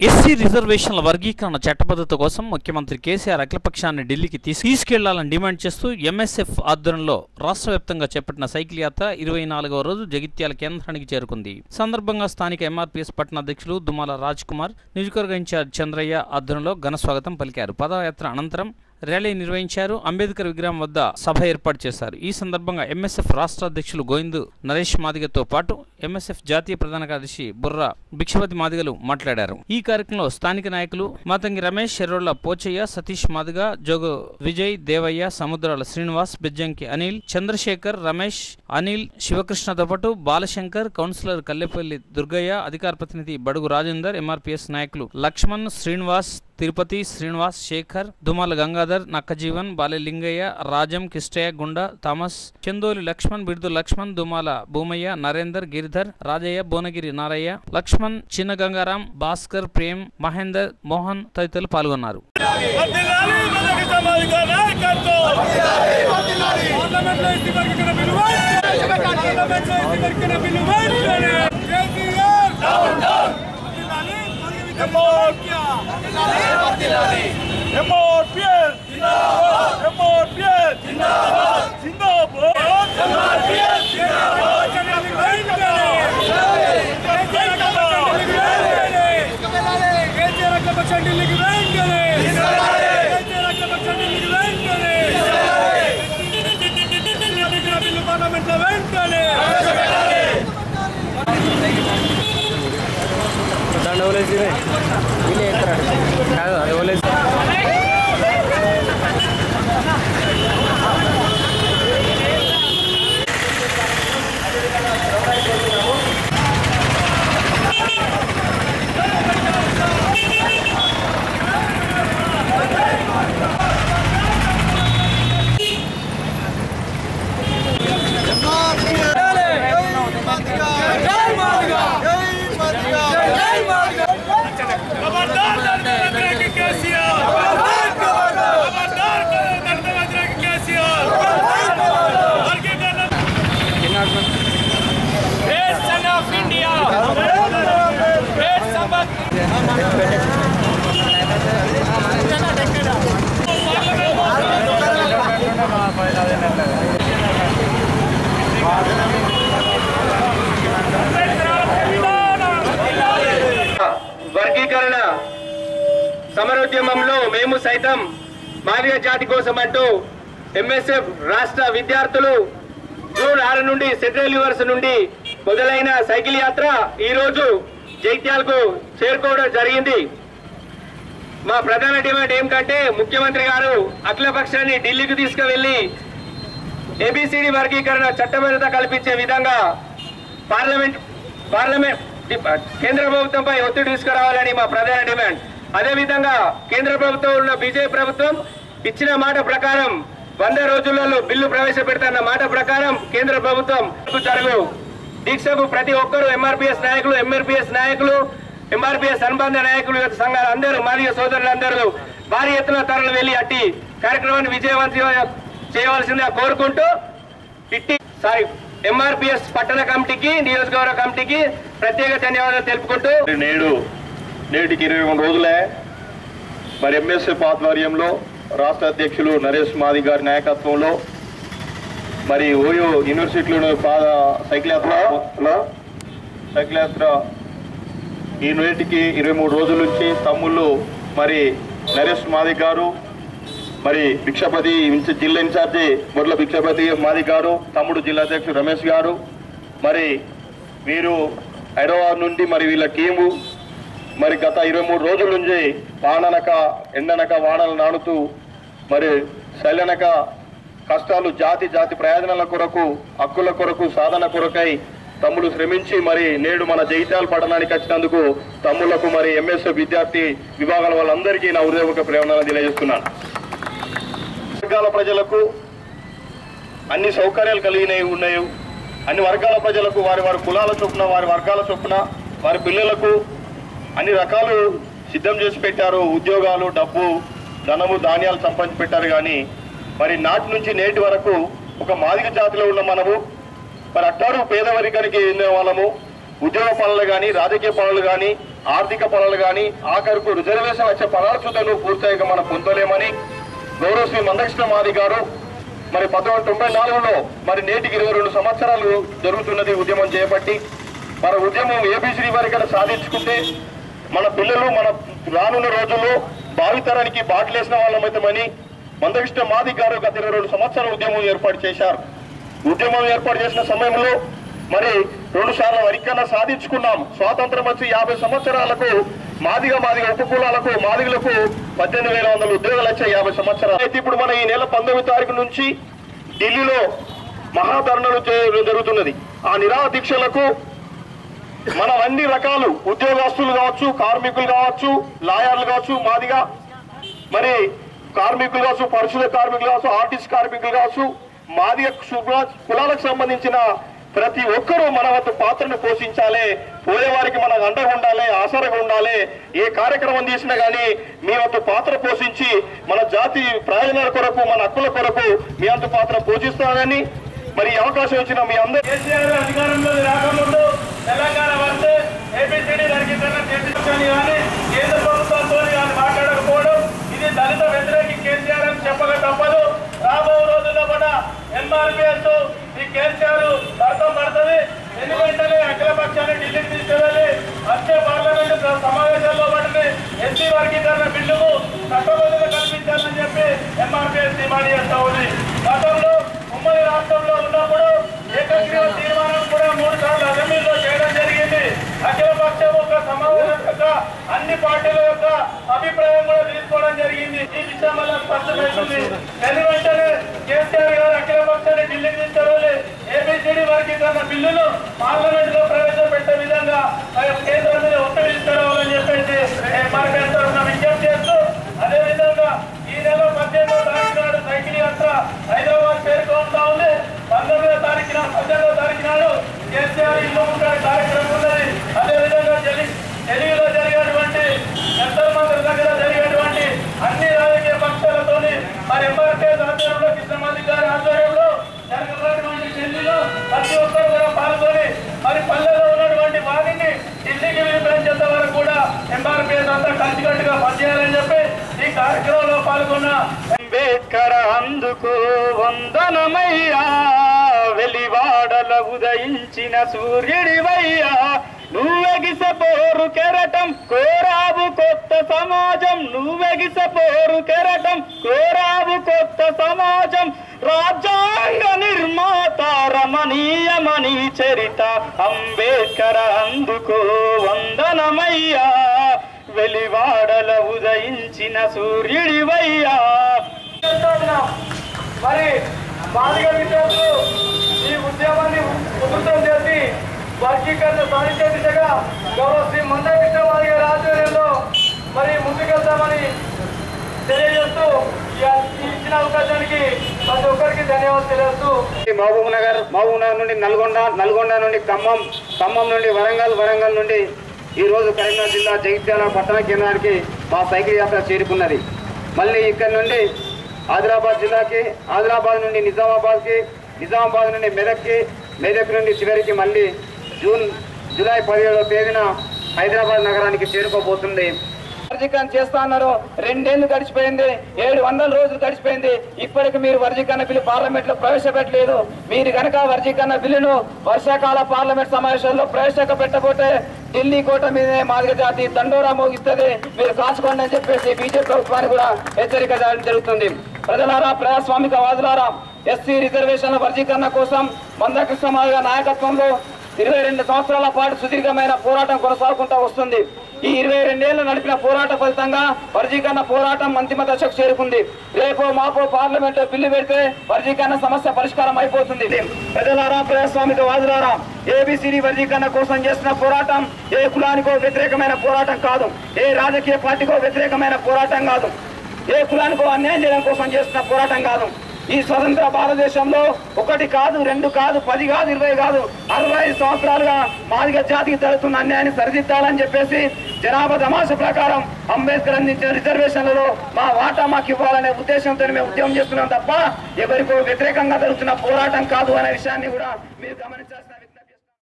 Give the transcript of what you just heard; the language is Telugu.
ఎస్సీ రిజర్వేషన్ల వర్గీకరణ చట్టబద్ధత కోసం ముఖ్యమంత్రి కేసీఆర్ అఖిలపక్షాన్ని ఢిల్లీకి తీసు- తీసుకెళ్లాలని డిమాండ్ చేస్తూ ఎంఎస్ఎఫ్ ఆధ్వర్యంలో రాష్ట్ర వ్యాప్తంగా చేపట్టిన సైకిల్ యాత్ర ఇరవై నాలుగవ రోజు జగిత్యాల కేంద్రానికి చేరుకుంది సందర్భంగా స్థానిక ఎంఆర్పీఎస్ పట్టణ అధ్యక్షులు దుమాల రాజ్ కుమార్ నియోజకవర్గ ఇన్ఛార్జ్ చంద్రయ్య ఆధ్వర్యంలో ఘన స్వాగతం పలికారు పదయాత్ర అనంతరం ర్యాలీ నిర్వహించారు అంబేద్కర్ విగ్రహం వద్ద సభ ఏర్పాటు చేశారు ఈ సందర్భంగా ఎంఎస్ఎఫ్ రాష్ట్ర అధ్యక్షులు గోవింద్ నరేష్ మాదిగతో పాటు ఎంఎస్ఎఫ్ జాతీయ ప్రధాన కార్యదర్శి బుర్రా భిక్షపతి మాదిగలు మాట్లాడారు ఈ కార్యక్రమంలో స్థానిక నాయకులు మాతంగి రమేష్ ఎర్రోళ్ల పోచయ్య సతీష్ మాదిగ జోగు విజయ్ దేవయ్య సముద్రాల శ్రీనివాస్ బెజ్జంకి అనిల్ చంద్రశేఖర్ రమేష్ అనిల్ శివకృష్ణతో పాటు బాలశంకర్ కౌన్సిలర్ కల్లెపల్లి దుర్గయ్య అధికార ప్రతినిధి బడుగు రాజేందర్ ఎంఆర్పీఎస్ నాయకులు లక్ష్మణ్ శ్రీనివాస్ తిరుపతి శ్రీనివాస్ శేఖర్ దుమాల గంగాధర్ నక్కజీవన్ బాలె లింగయ్య రాజం కిష్టయ్య గుండ థామస్ చందోలి లక్ష్మణ్ బిర్దు లక్ష్మణ్ దుమాల భూమయ్య నరేందర్ గిరిధర్ రాజయ్య భువనగిరి నారయ్య లక్ష్మణ్ చిన్న గంగారాం భాస్కర్ ప్రేమ్ మహేందర్ మోహన్ తదితరులు పాల్గొన్నారు వర్ధిల్లాలి మొదటి సామాజిక నాయకత్వం. పార్లమెంట్లో ఎస్సీ వర్గీకరణ బిల్లు వెంటనే. పార్లమెంట్లో ఎస్సీ వర్గీకరణ బిల్లు వెంటనే. కేసీఆర్. వర్ధిల్లాలి మొదటి విద్యార్థి ఎంఆర్పీఎస్. ఎంఆర్పీఎస్. జిందాబాద్. చర్యలు వెంటనే. కేసీఆర్ వెంటనే. కేసీఆర్ అఖిలపక్షం ఢిల్లీకి వెంటనే. కేసీఆర్ అఖిలపక్షం ఢిల్లీకి వెంటనే. విగ్రహ బిల్లు పార్లమెంట్లో వెంటనే खबरदार दर्द मंत्री की केसीआर खबरदार दर्द मंत्री की केसीआर वर्गीकरण Great son of India. Great son of వర్గీకరణ సమరోద్యమంలో మేము సైతం మాదిగ జాతి కోసం అంటూ ఎంఎస్ఎఫ్ రాష్ట్ర విద్యార్థులు జూన్ ఆరు నుండి సెంట్రల్ యూనివర్స్ నుండి మొదలైన సైకిల్ యాత్ర ఈ రోజు జైత్యాలకు చేరుకోవడం జరిగింది మా ప్రధాన డిమాండ్ ఏమిటంటే ముఖ్యమంత్రి గారు అఖిలపక్షాన్ని ఢిల్లీకి తీసుకువెళ్లి ఏబిసిడి వర్గీకరణ చట్టబద్ధత కల్పించే విధంగా పార్లమెంట్ పార్లమెంట్ కేంద్ర ప్రభుత్వంపై ఒత్తిడి తీసుకురావాలని మా ప్రధాన డిమాండ్ అదేవిధంగా కేంద్ర ప్రభుత్వం ఉన్న బీజేపీ ప్రభుత్వం ఇచ్చిన మాట ప్రకారం వంద రోజులలో బిల్లు ప్రవేశపెడుతున్న మాట ప్రకారం కేంద్ర ప్రభుత్వం జరుగు దీక్షకు ప్రతి ఒక్కరూ ఎంఆర్పీఎస్ నాయకులు ఎంఆర్పీఎస్ నాయకులు ఎంఆర్పీఎస్ అనుబంధ నాయకులు యువత సంఘాలు అందరూ మాదిగ సోదరులందరూ భారీ ఎత్తున తరలి వెళ్లి అట్టి కార్యక్రమాన్ని విజయవంతం చేయవలసిందిగా కోరుకుంటూ ఇట్టి సారీ ఎంఆర్పిఎస్ పట్టణ కమిటీకి నియోజకవర్గ కమిటీకి ప్రత్యేక ధన్యవాదాలు తెలుపుకుంటూ నేడు నేటికి ఇరవై మూడు రోజులే మరి ఎంఎస్ఎఫ్ ఆధ్వర్యంలో రాష్ట్ర అధ్యక్షులు నరేష్ మాది గారి నాయకత్వంలో మరి ఓయో యూనివర్సిటీలో పాద సైకిల్ యాత్ర సైకిల్ యాత్ర ఈ నేటికి ఇరవై మూడు రోజుల నుంచి తమ్ముళ్ళు మరి నరేష్ మాది గారు మరి భిక్షపతి ఇన్ఛ- జిల్లా ఇన్ఛార్జి బొర్ల భిక్షపతి మాది గారు తమ్ముడు జిల్లా అధ్యక్షుడు రమేష్ గారు మరి వీరు హైదరాబాద్ నుండి మరి వీళ్ళ టీము మరి గత ఇరవై మూడు రోజుల నుంచి వాననక ఎండనక వానలు నానుతూ మరి శైలనక కష్టాలు జాతి జాతి ప్రయోజనాల కొరకు హక్కుల కొరకు సాధన కొరకై తమ్ముడు శ్రమించి మరి నేడు మన జైత్యాల పట్టణానికి వచ్చినందుకు తమ్ముళ్లకు మరి ఎంఎస్ఎఫ్ విద్యార్థి విభాగాల వాళ్ళందరికీ నా హృదయపూర్వక ప్రేమను తెలియజేస్తున్నాను వర్గాల ప్రజలకు అన్ని సౌకర్యాలు కలిగినవి ఉన్నాయి అన్ని వర్గాల ప్రజలకు వారి వారి కులాల చొప్పున వారి వర్గాల చొప్పున వారి పిల్లలకు అన్ని రకాలు సిద్ధం చేసి పెట్టారు ఉద్యోగాలు డబ్బు ధనము ధాన్యాలు సంపాదించి పెట్టారు కానీ మరి నాటి నుంచి నేటి వరకు ఒక మాదిక జాతిలో ఉన్న మనము మరి అట్టారు పేదవర్గానికి చెందిన వాళ్ళము ఉద్యోగ పనులు కానీ రాజకీయ పనులు కానీ ఆర్థిక ఫలాలు కానీ ఆఖరుకు రిజర్వేషన్ వచ్చే ఫలాలు చూద్దా నువ్వు పూర్తిగా మనం పొందలేమని గౌరవ శ్రీ మందకృష్ణ మాది గారు మరి పంతొమ్మిది తొంభై నాలుగులో మరి నేటికి ఇరవై రెండు సంవత్సరాలు జరుగుతున్నది ఉద్యమం చేపట్టి మన ఉద్యమం ఏబిసిడి వరకు సాధించుకుంటే మన పిల్లలు మన రానున్న రోజుల్లో భావితరానికి బాటలేసిన వాళ్ళమైతామని మందకృష్ణ మాది గారు గత ఇరవై రెండు సంవత్సరాల ఉద్యమం ఏర్పాటు చేశారు ఉద్యమం ఏర్పాటు చేసిన సమయంలో మరి రెండు సార్లు వరికన్నా సాధించుకున్నాం స్వాతంత్రం వచ్చి యాభై సంవత్సరాలకు మాదిగ మాదిగ ఉపకులాలకు మాదిగలకు పద్దెనిమిది వేల వందల ఉద్యోగాలు వచ్చాయి యాభై సంవత్సరాలు అయితే ఇప్పుడు మన ఈ నెల పంతొమ్మిది తారీఖు నుంచి ఢిల్లీలో మహాధరణలు చే- జరుగుతున్నది ఆ నిరాహార దీక్షలకు మనం అన్ని రకాలు ఉద్యోగస్తులు కావచ్చు కార్మికులు కావచ్చు లాయర్లు కావచ్చు మాదిగా మరి కార్మికులు కావచ్చు పరిశుధ కార్మికులు కావచ్చు ఆర్టిస్ట్ కార్మికులు కావచ్చు మాదిగ కుల- కులాలకు సంబంధించిన ప్రతి ఒక్కరూ మన వద్ద పాత్రను పోషించాలి పోయేవారికి మన అండగా ఉండాలి ఆసరగా ఉండాలి ఏ కార్యక్రమం చేసినా కానీ మీ వంతు పాత్ర పోషించి మన జాతి ప్రయోజనాల కొరకు మన హక్కుల కొరకు మీ అంత పాత్ర పోషిస్తానని మరి ఈ అవకాశం ఇచ్చిన మీ అందరి కేసీఆర్ అధికారంలో రాకముందు తెలంగాణ వస్తే ఏపీసీడీ వర్గీకరణ చేపించని కానీ కేంద్ర ప్రభుత్వంతో కానీ మాట్లాడకపోవడం ఇది దళిత వ్యతిరేకి కేసీఆర్ అని చెప్పక తప్పదు రాబో రోజుల్లో కూడా ఎంఆర్పిఎస్ ఈ కేసీఆర్ అర్థం పడుతుంది ఎందుకంటే అఖిల పక్షాన్ని ఢిల్లీకి తీసుకువెళ్ళి వచ్చే పార్లమెంటు సమావేశాల్లో పడితే ఎస్సీ వర్గీకరణ బిల్లుకు చట్టబద్ధత కల్పించాలని చెప్పి ఎంఆర్పిఎస్ డిమాండ్ చేస్తా ఉంది గతంలో ఉమ్మడి రాష్ట్రంలో ఉన్నప్పుడు ఏకగ్రీవ తీర్మానం కూడా మూడు సార్లు అసెంబ్లీలో చేయడం జరిగింది అఖిల పక్షం యొక్క సమావేశం యొక్క అన్ని పార్టీల యొక్క అభిప్రాయం కూడా తీసుకోవడం జరిగింది ఈ విషయం వల్ల స్పష్టమవుతుంది వెను వెంటనే కేసీఆర్ గారు అఖిల పక్షాన్ని ఢిల్లీకి తీసుకెళ్ళి ఏబిసిడి వర్గీకరణ బిల్లును పార్లమెంట్ లో ప్రవేశపెట్టే విధంగా ఆ యొక్క కేంద్రం మీద ఒత్తిడి తీసుకురావాలని చెప్పేసి మార్కెట్ తరఫున విజ్ఞప్తి చేస్తూ అదేవిధంగా ఈ నెల పద్దెనిమిదో తారీఖు నాడు సైకిల్ యాత్ర హైదరాబాద్ చేరుకుంటా ఉంది పంతొమ్మిదో తారీఖు నాడు పద్దెనిమిదో తారీఖు నాడు కేసీఆర్ ఇల్లు ముట్టడి కార్యక్రమం ఉన్నది అదేవిధంగా ఢిల్లీ ఢిల్లీలో జరిగేటువంటి ఎంతో మంది దగ్గర జరిగేటువంటి అన్ని రాజకీయ పక్షాలతోని మరి ఎంఆర్కేఎస్ ఆధ్వర్యంలో కృష్ణమాది గారి ఆధ్వర్యంలో జరగబోయేటువంటి ఢిల్లీలో ప్రతి ఒక్కరు కూడా పాల్గొని మరి పల్లెలో ఉన్నటువంటి వారిని ఢిల్లీకి వినిపించేంత వరకు కూడా ఎంఆర్పిఎస్ అంతా కలిసికట్టుగా పనిచేయాలని చెప్పి ఈ కార్యక్రమంలో పాల్గొన్న అంబేద్కర్ అందుకు వందనమయ్యా వెలివాడల ఉదయించిన సూర్యుడివయ్యా నువ్వెగిసపోరు కెరటం కోరావు కొత్త సమాజం నువ్వెగిసపోరు కెరటం కోరావు కొత్త సమాజం రాజ్యాంగ నిర్మాత రమణీయమణి చరిత అంబేద్కర్ అందుకు వందనమయ్యా వెలివాడల ఉదయించిన సూర్యుడివయ్యా మరి బాలిక విద్యార్థులు ఈ ఉద్యమాన్ని ఉధృతం చేసి వర్గీకరణ సాధించే దిశగా గౌరవ శ్రీ మందకృష్ణ వారి గారి ఆధ్వర్యంలో మరి ముందుకెళ్తామని తెలియజేస్తూ ఈ ఈ ఇచ్చిన అవకాశానికి ప్రతి ఒక్కరికి ధన్యవాదాలు తెలియజేస్తూ మహబూబ్ నగర్ మహబూబ్ నగర్ నుండి నల్గొండ నల్గొండ నుండి ఖమ్మం ఖమ్మం నుండి వరంగల్ వరంగల్ నుండి ఈ రోజు కరీంనగర్ జిల్లా జగిత్యాల పట్టణ కేంద్రానికి మా సైకిల్ యాత్ర చేరుకున్నది మళ్ళీ ఇక్కడ నుండి ఆదిలాబాద్ జిల్లాకి ఆదిలాబాద్ నుండి నిజామాబాద్కి నిజామాబాద్ నుండి మెదక్కి మెదక్ నుండి చివరికి మళ్ళీ జూన్ జూలై పదిహేడవ తేదీన హైదరాబాద్ నగరానికి చేరుకోబోతుంది వర్గీకరణ చేస్తా అన్నారు రెండేళ్లు గడిచిపోయింది ఏడు వందల రోజులు గడిచిపోయింది ఇప్పటికి మీరు వర్గీకరణ బిల్లు పార్లమెంట్ లో ప్రవేశపెట్టలేదు మీరు గనక వర్గీకరణ బిల్లును వర్షాకాల పార్లమెంట్ సమావేశాల్లో ప్రవేశపెట్టబోతే ఢిల్లీ కోట మీదనే మాదిగ జాతి దండోరా మోగిస్తుంది మీరు కాచుకోండి అని చెప్పేసి బీజేపీ ప్రభుత్వానికి కూడా హెచ్చరిక చేయడం జరుగుతుంది ప్రజలారా ప్రజాస్వామిక వాదులారా ఎస్సీ రిజర్వేషన్ల వర్గీకరణ కోసం మందకృష్ణ మాదిగ నాయకత్వంలో ఇరవై రెండు సంవత్సరాల పాటు సుదీర్ఘమైన పోరాటం కొనసాగుకుంటూ వస్తుంది ఈ ఇరవై రెండేళ్లు నడిపిన పోరాట ఫలితంగా వర్గీకరణ పోరాటం అంతిమ దశకు చేరుకుంది రేపో మాపో పార్లమెంట్ బిల్లు పెడితే వర్గీకరణ సమస్య పరిష్కారం అయిపోతుంది ప్రజలారా ప్రజాస్వామిక వాదులారా ఏబిసిడి వర్గీకరణ కోసం చేసిన పోరాటం ఏ కులానికో వ్యతిరేకమైన పోరాటం కాదు ఏ రాజకీయ పార్టీకో వ్యతిరేకమైన పోరాటం కాదు ఏ కులానికో అన్యాయం చేయడం కోసం చేస్తున్న పోరాటం కాదు ఈ స్వతంత్ర భారతదేశంలో ఒకటి కాదు రెండు కాదు పది కాదు ఇరవై కాదు అరవై ఐదు సంవత్సరాలుగా మాదిగ జాతికి జరుగుతున్న అన్యాయాన్ని సరిదిద్దాలని చెప్పేసి జనాభా తమాష ప్రకారం అంబేద్కర్ అందించిన రిజర్వేషన్లలో మా వాటా మాకు ఇవ్వాలనే ఉద్దేశంతో మేము ఉద్యమం చేస్తున్నాం తప్ప ఎవరికో వ్యతిరేకంగా జరుగుతున్న పోరాటం కాదు అనే విషయాన్ని కూడా మీరు గమనించాలి